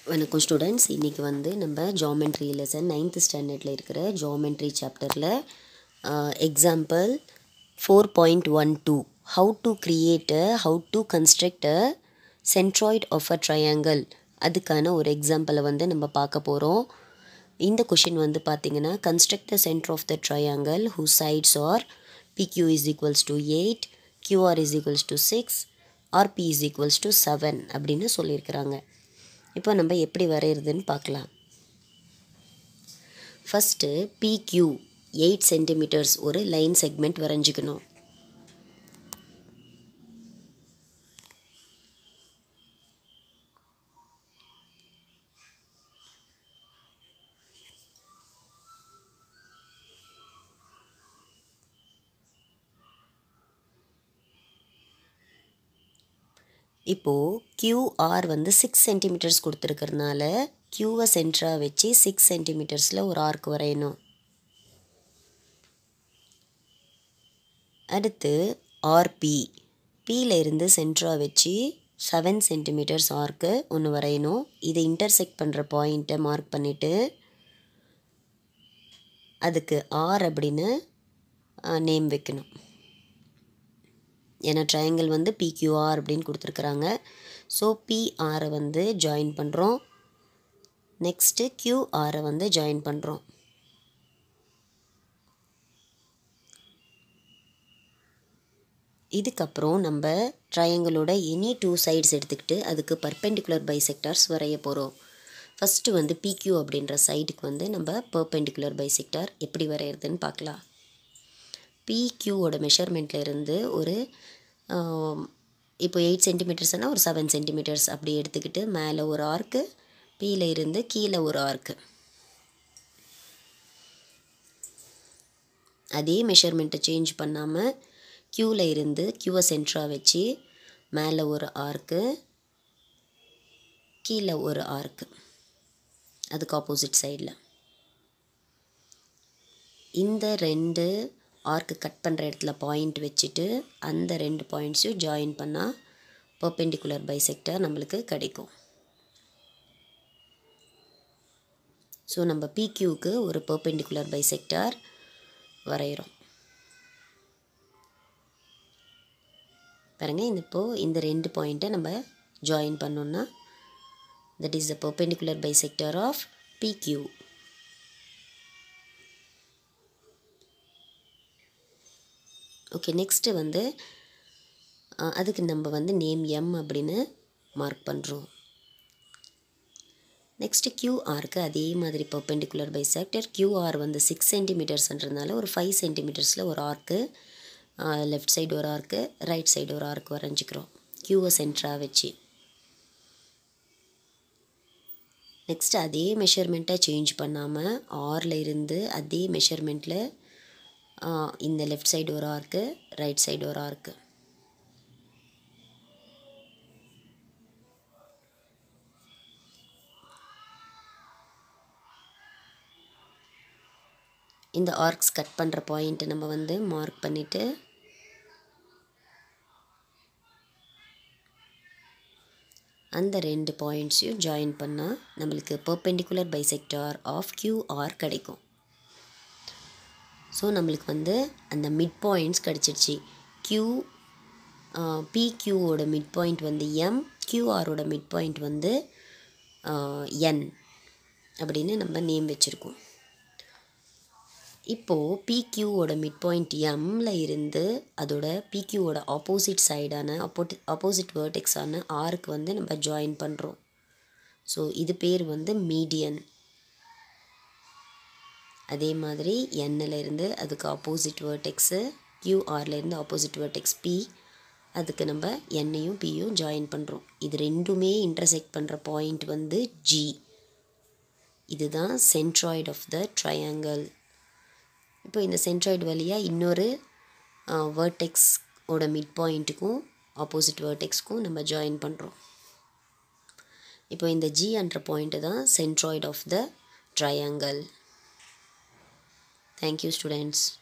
வணக்கம் ஸ்டூடெண்ட்ஸ் இன்றைக்கி வந்து நம்ம ஜாமெண்ட்ரி லெசன் நைன்த் ஸ்டாண்டர்டில் இருக்கிற ஜாமெண்ட்ரி சாப்டரில் example four point one two how to create a how to construct a centroid of a triangle அதுக்கான ஒரு எக்ஸாம்பிளை வந்து நம்ம பார்க்க போகிறோம் இந்த கொஷின் வந்து பார்த்தீங்கன்னா construct the centre of the triangle who sides are PQ is equals to eight QR is equals to six RP is equals to seven அப்படின்னு சொல்லியிருக்கிறாங்க இப்போ நம்ம எப்படி வரைகிறதுன்னு பார்க்கலாம் ஃபஸ்ட்டு பிக்யூ எயிட் சென்டிமீட்டர்ஸ் ஒரு லைன் செக்மெண்ட் வரைஞ்சிக்கணும் இப்போது கியூஆர் வந்து சிக்ஸ் சென்டிமீட்டர்ஸ் கொடுத்துருக்கறனால கியூவை சென்டராக வச்சு சிக்ஸ் சென்டிமீட்டர்ஸில் ஒரு ஆர்க் வரையணும் அடுத்து ஆர்பி பியில் இருந்து சென்டராக வச்சு செவன் சென்டிமீட்டர்ஸ் ஆர்க்கு ஒன்று வரையணும் இதை இன்டர்செக்ட் பண்ணுற பாயிண்ட்டை மார்க் பண்ணிவிட்டு அதுக்கு ஆர் அப்படின்னு நேம் வைக்கணும் ஏன்னா ட்ரையாங்கிள் வந்து பிக்யூஆர் அப்படின்னு கொடுத்துருக்குறாங்க ஸோ பிஆரை வந்து ஜாயின் பண்ணுறோம் நெக்ஸ்ட்டு கியூஆரை வந்து ஜாயின் பண்ணுறோம் இதுக்கப்புறம் நம்ம ட்ரையாங்கிளோட எனி டூ சைட்ஸ் எடுத்துக்கிட்டு அதுக்கு பர்பெண்டிகுலர் பைசெக்டார்ஸ் வரைய போகிறோம் ஃபஸ்ட்டு வந்து பிக்யூ அப்படின்ற சைடுக்கு வந்து நம்ம பர்பெண்டிகுலர் பைசெக்டார் எப்படி வரைகிறதுன்னு பார்க்கலாம் பிக்யூவோட மெஷர்மெண்ட்டில் இருந்து ஒரு இப்போ எயிட் சென்டிமீட்டர்ஸ்னால் ஒரு செவன் சென்டிமீட்டர்ஸ் அப்படி எடுத்துக்கிட்டு மேலே ஒரு ஆர்க்கு பியில் இருந்து கீழே ஒரு ஆர்க்கு அதே மெஷர்மெண்ட்டை சேஞ்ச் பண்ணாமல் க்யூவில் இருந்து க்யூவை சென்டராக வச்சு மேலே ஒரு ஆர்க்கு கீழே ஒரு ஆர்க்கு அதுக்கு ஆப்போசிட் சைடில் இந்த ரெண்டு ஆர்க்கு கட் பண்ணுற இடத்துல பாயிண்ட் வச்சுட்டு அந்த ரெண்டு பாயிண்ட்ஸையும் ஜாயின் பண்ணால் பர்பெண்டிகுலர் பைசெக்டர் நம்மளுக்கு கிடைக்கும் ஸோ நம்ம பிக்யூக்கு ஒரு பர்பெண்டிகுலர் பைசெக்டார் வரைகிறோம் பாருங்கள் இந்த இப்போது இந்த ரெண்டு பாயிண்ட்டை நம்ம ஜாயின் பண்ணோன்னா that is the perpendicular bisector of PQ okay next வந்து அதுக்கு நம்ம வந்து நேம் எம் அப்படின்னு மார்க் பண்ணுறோம் நெக்ஸ்ட்டு கியூஆருக்கு அதே மாதிரி பர்பெண்டிகுலர் பைசெக்டர் கியூஆர் வந்து சிக்ஸ் சென்டிமீட்டர்ஸ்ன்றதுனால ஒரு ஃபைவ் சென்டிமீட்டர்ஸில் ஒரு ஆர்க்கு லெஃப்ட் சைடு ஒரு ஆர்க்கு ரைட் சைடு ஒரு ஆர்க்கு வரைஞ்சிக்கிறோம் கியூவை சென்டராக வச்சு நெக்ஸ்ட் அதே மெஷர்மெண்ட்டை சேஞ்ச் பண்ணாமல் ஆரில் இருந்து அதே மெஷர்மெண்ட்டில் இந்த லெஃப்ட் சைடு ஒரு ஆர்க்கு ரைட் சைடு ஒரு ஆர்க்கு இந்த ஆர்க்ஸ் கட் பண்ணுற பாயிண்ட்டை நம்ம வந்து மார்க் பண்ணிவிட்டு அந்த ரெண்டு பாயிண்ட்ஸையும் ஜாயின் பண்ணால் நம்மளுக்கு பர்பெண்டிகுலர் பைசெக்டார் ஆஃப் கியூஆர் கிடைக்கும் ஸோ நம்மளுக்கு வந்து அந்த மிட் பாயிண்ட்ஸ் கிடச்சிருச்சு க்யூ பிக்யூவோட மிட் பாயிண்ட் வந்து எம் கியூஆரோட மிட் பாயிண்ட் வந்து என் அப்படின்னு நம்ம நேம் வச்சுருக்கோம் இப்போது பிக்யூவோட மிட் பாயிண்ட் எம்மில் இருந்து அதோட பிக்யூவோட ஆப்போசிட் சைடான அப்போட்டி ஆப்போசிட் வேர்டெக்ஸான ஆருக்கு வந்து நம்ம ஜாயின் பண்ணுறோம் ஸோ இது பேர் வந்து மீடியன் அதே மாதிரி எண்ணிலேருந்து அதுக்கு ஆப்போசிட் வேர்டெக்ஸு கியூஆர்லேருந்து ஆப்போசிட் வேர்டெக்ஸ் பி அதுக்கு நம்ம எண்ணையும் பியும் ஜாயின் பண்ணுறோம் இது ரெண்டுமே இன்டர்செக்ட் பண்ணுற பாயிண்ட் வந்து ஜி இதுதான் சென்ட்ராய்ட் ஆஃப் த ட்ரையாங்கிள் இப்போ இந்த சென்ட்ராய்டு வழியாக இன்னொரு வேர்டெக்ஸோட மிட் பாயிண்ட்டுக்கும் ஆப்போசிட் வேர்டெக்ஸ்க்கும் நம்ம ஜாயின் பண்ணுறோம் இப்போ இந்த ஜி என்ற பாயிண்ட்டு தான் centroid of the triangle Thank you students.